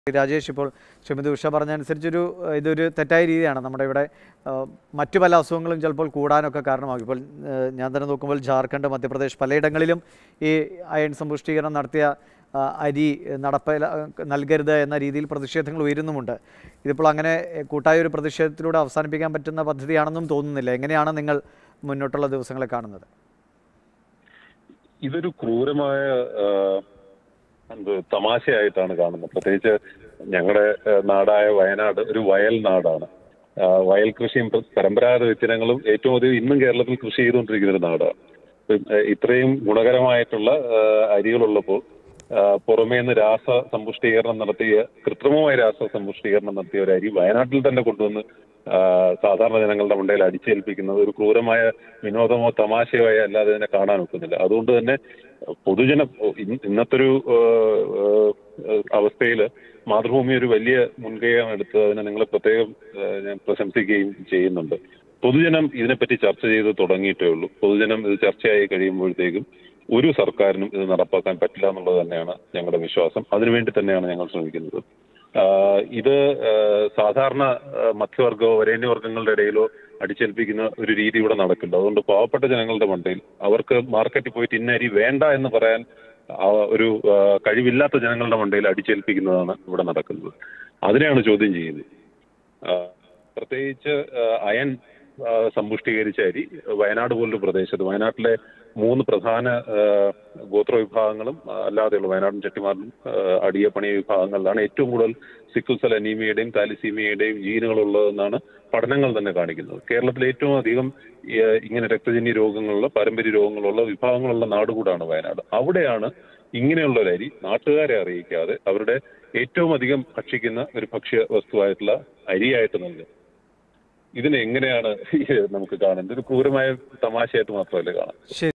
രാജേഷ് ഇപ്പോൾ ശ്രീമതി ഉഷ പറഞ്ഞതനുസരിച്ചൊരു ഏഹ്, ഇതൊരു തെറ്റായ രീതിയാണ് നമ്മുടെ ഇവിടെ ഏഹ്, മറ്റു പല അസുഖങ്ങളും ചിലപ്പോൾ കൂടാനൊക്കെ കാരണമാകും ഇപ്പോൾ ഏഹ്, ഞാൻ തന്നെ നോക്കുമ്പോൾ ജാർഖണ്ഡ് മധ്യപ്രദേശ് പലയിടങ്ങളിലും ഈ അയൺ സമ്പുഷ്ടീകരണം നടത്തിയ ആ, അരി നടപ്പല നൽകരുത് എന്ന രീതിയിൽ പ്രതിഷേധങ്ങൾ ഉയരുന്നുമുണ്ട് ഇതിപ്പോൾ അങ്ങനെ ഏഹ്, കൂട്ടായ ഒരു പ്രതിഷേധത്തിലൂടെ അവസാനിപ്പിക്കാൻ പറ്റുന്ന പദ്ധതിയാണെന്നും തോന്നുന്നില്ല എങ്ങനെയാണ് നിങ്ങൾ മുന്നോട്ടുള്ള ദിവസങ്ങളെ കാണുന്നത് ഇതൊരു ക്രൂരമായ ആ, എന്ത് തമാശയായിട്ടാണ് കാണുന്നത് പ്രത്യേകിച്ച് ഞങ്ങളുടെ ആ, നാടായ വയനാട് ഒരു വയൽ നാടാണ് ആ, വയൽ കൃഷിയും പ- പരമ്പരാഗത വ്യതിയാനങ്ങളും ഏറ്റവും അധികം ഇന്നും കേരളത്തിൽ കൃഷി ചെയ്തുകൊണ്ടിരിക്കുന്ന ഒരു നാടാണ് ഇപ്പം, ആ, ഇത്രയും ഗുണകരമായിട്ടുള്ള ആ, അരികളുള്ളപ്പോൾ ആ, പുറമേ നിന്ന് രാസ സമ്പുഷ്ടീകരണം നടത്തിയ കൃത്രിമമായ രാസ സമ്പുഷ്ടീകരണം നടത്തിയ ഒരു അരി വയനാട്ടിൽ തന്നെ കൊണ്ടുവന്ന് ആ, സാധാരണ ജനങ്ങളുടെ മണ്ടയിൽ അടിച്ചേൽപ്പിക്കുന്നത് ഒരു ക്രൂരമായ വിനോദമോ തമാശയോ ആയി അല്ലാതെ ഇതിനെ കാണാൻ ഒക്കുന്നില്ല അതുകൊണ്ട് തന്നെ പൊതുജന ഇന്ന- ഇന്നത്തെ ഒരു അവസ്ഥയിൽ മാതൃഭൂമി ഒരു വലിയ മുൻകൈയാണ് എടുത്ത് അതിനെ നിങ്ങൾ പ്രത്യേകം ആ, ഞാൻ പ്രശംസിക്കുകയും ചെയ്യുന്നുണ്ട് പൊതുജനം ഇതിനെപ്പറ്റി ചർച്ച ചെയ്ത് തുടങ്ങിയിട്ടേ ഉള്ളൂ പൊതുജനം ഇത് ചർച്ചയായി കഴിയുമ്പോഴത്തേക്കും ഒരു സർക്കാരിനും ഇത് നടപ്പാക്കാൻ പറ്റില്ല എന്നുള്ളത് തന്നെയാണ് ഞങ്ങളുടെ വിശ്വാസം അതിനുവേണ്ടി തന്നെയാണ് ഞങ്ങൾ ശ്രമിക്കുന്നത് ആഹ് ഇത് ആഹ് സാധാരണ ആഹ് മധ്യവർഗമോ വരേണ്യവർഗങ്ങളുടെ ഇടയിലോ അടിച്ചേൽപ്പിക്കുന്ന ഒരു രീതി ഇവിടെ നടക്കില്ല അതുകൊണ്ട് പാവപ്പെട്ട ജനങ്ങളുടെ മണ്ടയിൽ അവർക്ക് മാർക്കറ്റിൽ പോയിട്ട് ഇന്ന അരി വേണ്ട എന്ന് പറയാൻ ആ ഒരു ആഹ് കഴിവില്ലാത്ത ജനങ്ങളുടെ മണ്ടയിൽ അടിച്ചേൽപ്പിക്കുന്നതാണ് ഇവിടെ നടക്കുന്നത് അതിനെയാണ് ചോദ്യം ചെയ്യുന്നത് ആഹ് പ്രത്യേകിച്ച് ആഹ് അയൺ ആഹ് സമ്പുഷ്ടീകരിച്ച അരി വയനാട് പോലൊരു പ്രദേശത്ത് വയനാട്ടിലെ മൂന്ന് പ്രധാന ആഹ് ഗോത്ര വിഭാഗങ്ങളും ആഹ് അല്ലാതെയുള്ള വയനാടും ചെട്ടിമാറിലും ആഹ് അടിയ പണിയ വിഭാഗങ്ങളിലാണ് ഏറ്റവും കൂടുതൽ സിക്കിൾ സെൽ അനീമിയയുടെയും താലിസീമിയയുടെയും ജീനുകളുള്ളതെന്നാണ് പഠനങ്ങൾ തന്നെ കാണിക്കുന്നത് കേരളത്തിൽ ഏറ്റവും അധികം ഈ- ഇങ്ങനെ രക്തജന്യ രോഗങ്ങളുള്ള പാരമ്പര്യ രോഗങ്ങളുള്ള വിഭാഗങ്ങളുള്ള നാട് കൂടാണ് വയനാട് അവിടെയാണ് ഇങ്ങനെയുള്ള ഒരു അരി നാട്ടുകാരെ അറിയിക്കാതെ അവരുടെ ഏറ്റവും അധികം ഭക്ഷിക്കുന്ന ഒരു ഭക്ഷ്യ വസ്തുവായിട്ടുള്ള അരിയായിട്ട് നൽകുന്നത് ഇതിനെ എങ്ങനെയാണ് നമുക്ക് കാണുന്നത് ഒരു ക്രൂരമായ തമാശയായിട്ട് മാത്രമല്ലേ കാണാം ശരി